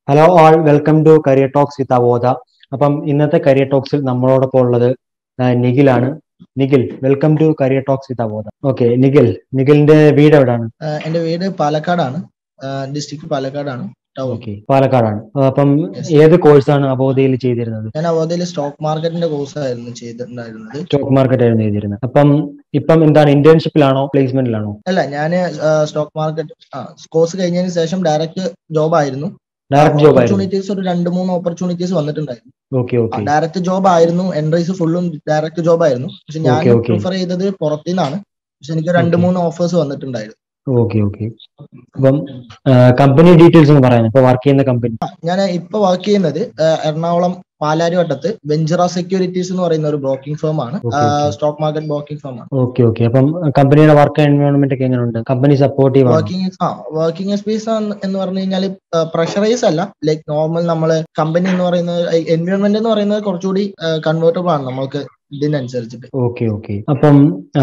Hello all welcome to career talks with Avodha അപ്പം ഇന്നത്തെ career ടോക്സിൽ നമ്മളോടൊപ്പം ഉള്ളത് ആ, നിഖിലാണ് Nikhil welcome to career talks with Avodha okay Nikhil നിഖിലിന്റെ വീട് എവിടെയാണ് ആഹ് എന്റെ വീട് പാലക്കാടാണ് ഡിസ്ട്രിക്ട് പാലക്കാടാണ് ടൗൺ ഓക്കെ പാലക്കാടാണ് ആ, അപ്പം Yes. ഏത് കോഴ്സാണ് അബോധയിൽ ചെയ്തിരുന്നത് ഞാൻ അവധിയിൽ സ്റ്റോക്ക് മാർക്കറ്റിന്റെ കോഴ്സ് ആയിരുന്നു ചെയ്തിട്ടുണ്ടായിരുന്നത് സ്റ്റോക്ക് മാർക്കറ്റ് ആയിരുന്നു ചെയ്തിരുന്നത് അപ്പം ഇപ്പം എന്താണ് ഇന്റേൺഷിപ്പിലാണോ പ്ലേസ്മെന്റിലാണോ അല്ല ഞാൻ സ്റ്റോക്ക് മാർക്കറ്റ് കോഴ്സ് കഴിഞ്ഞതിന് ശേഷം ഡയറക്റ്റ് ജോബ് ആയിരുന്നു ഡയറക്റ്റ് ജോബ് ആയിരുന്നു ഓപ്പർച്യൂണിറ്റീസ് ഒരു രണ്ട് മൂന്ന് ഓപ്പർച്യൂണിറ്റീസ് വന്നിട്ടുണ്ടായിരുന്നു ഓക്കെ ഓക്കെ ഡയറക്റ്റ് ജോബ് ആയിരുന്നു എൻട്രീസ് ഫുള്ളും ഡയറക്റ്റ് ജോബ് ആയിരുന്നു പക്ഷെ ഞാൻ Okay, okay. പ്രിഫർ ചെയ്തത് പുറത്തുനിന്നാണ് പക്ഷെ എനിക്ക് രണ്ട് Okay. മൂന്ന് ഓഫേഴ്സ് വന്നിട്ടുണ്ടായിരുന്നു ഓക്കെ ഓക്കെ അപ്പം കമ്പനി ഡീറ്റെയിൽസ് ഒന്ന് പറയാൻ ഇപ്പൊ വർക്ക് ചെയ്യുന്ന കമ്പനി ഞാൻ ഇപ്പൊ വർക്ക് ചെയ്യുന്നത് ആഹ് എറണാകുളം പാലാരിവട്ടത്ത് വെഞ്ചറ സെക്യൂരിറ്റീസ് എന്ന് പറയുന്ന ഒരു ബ്രോക്കിംഗ് ഫേം ആണ് Okay, okay. Stock market broking firm ആണ് ഓക്കെ ഓക്കെ അപ്പം കമ്പനിയുടെ വർക്ക് എൻവയോൺമെന്റ് ഒക്കെ എങ്ങനെയുണ്ട് കമ്പനി സപ്പോർട്ടീവ് ആണ് വർക്കിംഗ് ആ വർക്കിംഗ് സ്പേസ് എന്ന് പറഞ്ഞു കഴിഞ്ഞാൽ പ്രഷറൈസ് അല്ല ലൈക്ക് നോർമൽ നമ്മള് കമ്പനി എന്ന് പറയുന്നത് എൻവയോൺമെന്റ് എന്ന് പറയുന്നത് കുറച്ചുകൂടി കൺവേർട്ടബിൾ ആണ് നമ്മൾക്ക് ഇതിനനുസരിച്ചിട്ട് ഓക്കെ ഓക്കെ അപ്പം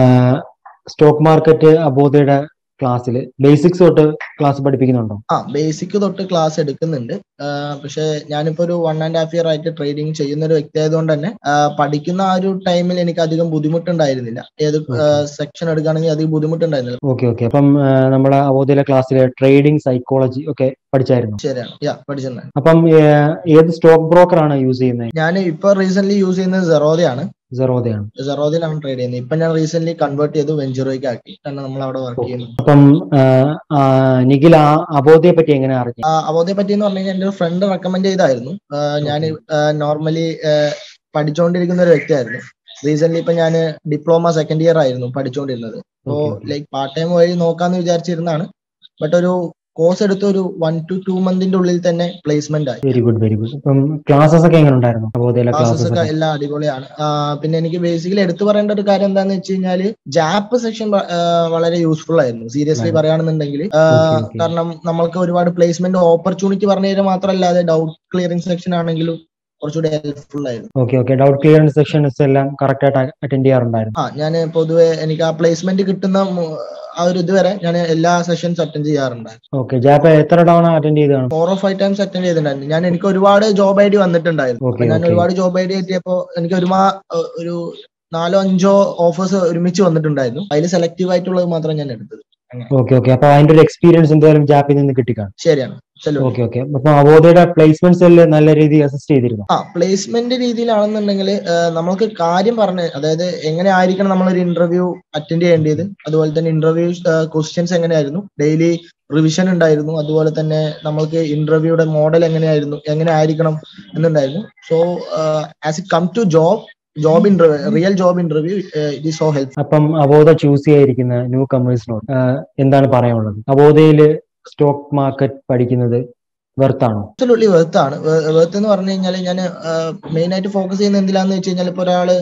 സ്റ്റോക്ക് മാർക്കറ്റ് അബോധയുടെ ക്ലാസ്സിൽ ബേസിക്സ് തൊട്ട് ക്ലാസ് പഠിപ്പിക്കുന്നുണ്ടോ ആ ബേസിക് തൊട്ട് ക്ലാസ് എടുക്കുന്നുണ്ട് ആ, പക്ഷെ ഞാനിപ്പോ ഒരു വൺ ആൻഡ് ഹാഫ് ഇയർ ആയിട്ട് ട്രേഡിംഗ് ചെയ്യുന്ന ഒരു വ്യക്തി ആയതുകൊണ്ട് തന്നെ ആ, പഠിക്കുന്ന ആ ഒരു ടൈമിൽ എനിക്ക് അധികം ബുദ്ധിമുട്ടുണ്ടായിരുന്നില്ല ഏത് സെക്ഷൻ എടുക്കുകയാണെങ്കിൽ അധികം ബുദ്ധിമുട്ടുണ്ടായിരുന്നില്ല ഓക്കെ ഓക്കെ അപ്പം ആ, നമ്മുടെ അബോധയിലെ ക്ലാസ്സിൽ ട്രേഡിംഗ് സൈക്കോളജി ഒക്കെ പഠിച്ചായിരുന്നു ശരിയാണ് യാ പഠിച്ചിട്ടുണ്ട് അപ്പം ഏ, ഏത് സ്റ്റോക്ക് ബ്രോക്കർ ആണ് യൂസ് ചെയ്യുന്നത് ഞാൻ ഇപ്പൊ റീസെന്റ് യൂസ് ചെയ്യുന്നത് സെറോദയാണ് സെറോദയാണ് സെറോദിലാണ് ട്രേഡ് ചെയ്യുന്നത് ഇപ്പൊ ഞാൻ റീസെന്റ് കൺവേർട്ട് ചെയ്തു വെഞ്ചുറോയ്ക്ക് ആക്കി കാരണം നമ്മൾ അവിടെ വർക്ക് ചെയ്യുന്നു അപ്പം ആ, ആ, നിഖിൽ ആ അബോധയെ പറ്റി എങ്ങനെ അറിഞ്ഞു അവധയെ പറ്റി എന്ന് പറഞ്ഞു കഴിഞ്ഞാൽ എന്റെ ഒരു ഫ്രണ്ട് റെക്കമെൻഡ് ചെയ്തായിരുന്നു ഞാൻ നോർമലി പഠിച്ചുകൊണ്ടിരിക്കുന്ന ഒരു വ്യക്തിയായിരുന്നു റീസെന്റ് ഇപ്പൊ ഞാൻ ഡിപ്ലോമ സെക്കൻഡ് ഇയർ ആയിരുന്നു പഠിച്ചുകൊണ്ടിരുന്നത് അപ്പോ Okay, okay. Like part time വഴി നോക്കാന്ന് വിചാരിച്ചിരുന്നതാണ് ബട്ട് ഒരു കോഴ്സ് എടുത്ത് ഒരു വൺ ടു ടു മന്തിന്റെ ഉള്ളിൽ തന്നെ പ്ലേസ്മെന്റ് ആയി വെരി ഗുഡ് വെരി ഗുഡ് അപ്പം ക്ലാസ്സസ് ഒക്കെ എങ്ങനെ ഉണ്ടായിരുന്നു അബോധയിലെ ക്ലാസ്സസ് ക്ലാസ്സസ് ഒക്കെ എല്ലാം അടിപൊളിയാണ് ആ, പിന്നെ എനിക്ക് ബേസിക്കലി എടുത്തു പറയേണ്ട ഒരു കാര്യം എന്താണെന്ന് വെച്ച് കഴിഞ്ഞാൽ ജാപ്പ് സെക്ഷൻ വളരെ യൂസ്ഫുൾ ആയിരുന്നു സീരിയസ്ലി ആയിരുന്നു. പറയുകയാണെന്നുണ്ടെങ്കിൽ Okay, okay. കാരണം നമ്മൾക്ക് ഒരുപാട് പ്ലേസ്മെന്റ് ഓപ്പർച്യൂണിറ്റി പറഞ്ഞു തരാൻ മാത്രമല്ലാതെ ഡൗട്ട് ക്ലിയറിംഗ് സെക്ഷൻ ആണെങ്കിലും കുറച്ചുകൂടി ഹെൽപ്ഫുൾ ആയിരുന്നു okay okay doubt clearance sections എല്ലാം കറക്റ്റ് ആയിട്ട് അറ്റൻഡ് ചെയ്യാറുണ്ടായിരുന്നു ആ ഞാൻ പൊതുവെ എനിക്ക് ആ പ്ലേസ്മെന്റ് കിട്ടുന്ന മു- ആ ഒരു ഇതുവരെ ഞാൻ എല്ലാ സെഷൻസ് അറ്റൻഡ് ചെയ്യാറുണ്ടായിരുന്നു ഓക്കെ ജാപ്പ് എത്ര തവണ അറ്റൻഡ് ചെയ്തതാണ് four or five times attend ചെയ്തിട്ടുണ്ടായിരുന്നു ഞാൻ എനിക്ക് ഒരുപാട് ജോബ് ഐ ഡി വന്നിട്ടുണ്ടായിരുന്നു Okay, അപ്പൊ ഞാൻ okay. ഒരുപാട് ജോബ് ഐ ഡി കിട്ടിയപ്പോ എനിക്ക് ഒരുമാ ഒരു നാലോ അഞ്ചോ ഓഫേഴ്സ് ഒരുമിച്ച് വന്നിട്ടുണ്ടായിരുന്നു അതിൽ സെലക്റ്റീവ് ആയിട്ടുള്ളത് മാത്രം ഞാൻ എടുത്തത് ഓക്കെ ഓക്കെ അപ്പൊ അതിന്റെ ഒരു എക്സ്പീരിയൻസ് എന്തായാലും ജാപ്പിൽ നിന്ന് കിട്ടിക്കാണ് ശരിയാണ് ചെല്ലു ഓക്കെ ഓക്കെ അപ്പൊ അവോധയുടെ പ്ലേസ്മെന്റ്സ് നല്ല രീതിയിൽ അസിസ്റ്റ് ചെയ്തിരുന്നു ആ പ്ലേസ്മെന്റ് രീതിയിലാണെന്നുണ്ടെങ്കിൽ നമ്മൾക്ക് കാര്യം പറഞ്ഞ് അതായത് എങ്ങനെ ആയിരിക്കണം നമ്മളൊരു ഇന്റർവ്യൂ അറ്റൻഡ് ചെയ്യേണ്ടത് അതുപോലെ തന്നെ ഇന്റർവ്യൂ ക്വസ്റ്റ്യൻസ് എങ്ങനെയായിരുന്നു ഡെയിലി റിവിഷൻ ഉണ്ടായിരുന്നു അതുപോലെ തന്നെ നമ്മൾക്ക് ഇന്റർവ്യൂയുടെ മോഡൽ എങ്ങനെയായിരുന്നു എങ്ങനെ ആയിരിക്കണം എന്നുണ്ടായിരുന്നു so as it come to job job interview real job interview it is so help അപ്പം അവോധ ചൂസ് ചെയ്യാതിരിക്കുന്ന ന്യൂ കമേഴ്സിനോട് എന്താണ് പറയാനുള്ളത് അവോധയില് സ്റ്റോക്ക് മാർക്കറ്റ് പഠിക്കുന്നത് വെർത്താണോ അബ്സൊല്യൂട്ട്ലി വെർത്ത് ആണ് വെർത്ത് എന്ന് പറഞ്ഞു കഴിഞ്ഞാൽ ഞാൻ മെയിൻ ആയിട്ട് ഫോക്കസ് ചെയ്യുന്ന എന്തിലാന്ന് വെച്ച് കഴിഞ്ഞാൽ ഇപ്പൊ ഒരാള്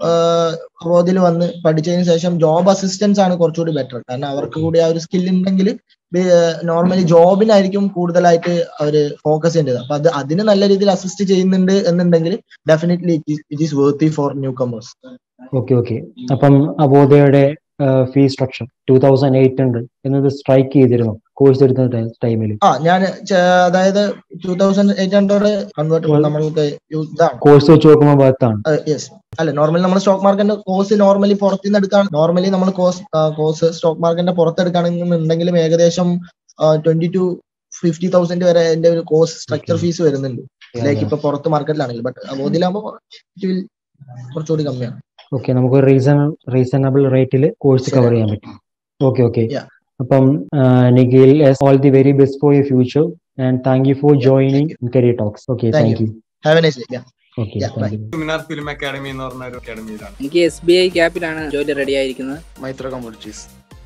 അവധിൽ വന്ന് പഠിച്ചതിന് ശേഷം ജോബ് അസിസ്റ്റൻസ് ആണ് കുറച്ചുകൂടി ബെറ്റർ കാരണം അവർക്ക് കൂടി ആ ഒരു സ്കിൽ ഉണ്ടെങ്കിൽ നോർമലി ജോബിനായിരിക്കും കൂടുതലായിട്ട് അവര് ഫോക്കസ് ചെയ്യേണ്ടത് അപ്പൊ അത് അതിന് നല്ല രീതിയിൽ അസിസ്റ്റ് ചെയ്യുന്നുണ്ട് എന്നുണ്ടെങ്കിൽ definitely it is worthy for new comers okay okay അപ്പം അവോധയുടെ fee structure two thousand eight hundred എന്നത് സ്ട്രൈക്ക് ചെയ്തിരുന്നു കോഴ്സ് എടുക്കുന്ന ടൈമിൽ ആ ഞാൻ അതായത് two thousand eight hundred convert നമ്മൾക്ക് ഇതാണ് കോഴ്സ് വെച്ച് നോക്കുമ്പോൾ വെർത്താണ് യെസ് അല്ല നോർമലി നമ്മൾ സ്റ്റോക്ക് മാർക്കറ്റിന്റെ കോഴ്സ് നോർമലി പുറത്തുനിന്ന് എടുക്കാൻ നോർമലി നമ്മൾ കോഴ്സ് കോഴ്സ് സ്റ്റോക്ക് മാർക്കറ്റിന്റെ പുറത്തെടുക്കുകയാണെന്നുണ്ടെങ്കിലും ഏകദേശം ട്വന്റി ടു ഫിഫ്റ്റി തൗസൻഡ് വരെ എന്റെ ഒരു കോഴ്സ് സ്ട്രക്ചർ Okay. ഫീസ് വരുന്നുണ്ട് ലൈക്ക് ഇപ്പൊ പുറത്ത് മാർക്കറ്റിലാണെങ്കിൽ ബട്ട് അതിലാകുമ്പോൾ കുറച്ചുകൂടി കമ്മിയാണ് ഓക്കെ നമുക്ക് റീസൺ റീസണബിൾ റേറ്റിൽ കോഴ്സ് ശരി. കവർ ചെയ്യാൻ പറ്റും ഓക്കെ ഓക്കെ Yeah. അപ്പം Nikhil all the very best for you future and thank you for Yeah, joining thank in career talks okay Thank thank you have a nice day okay Yeah, bye. Thank you seminar film academy എന്ന് പറഞ്ഞ ഒരു അക്കാഡമിയിലാണ് എനിക്ക് S B I ക്യാപ്പിലാണ് ജോലി ready ആയിരിക്കുന്നത് Maitra communities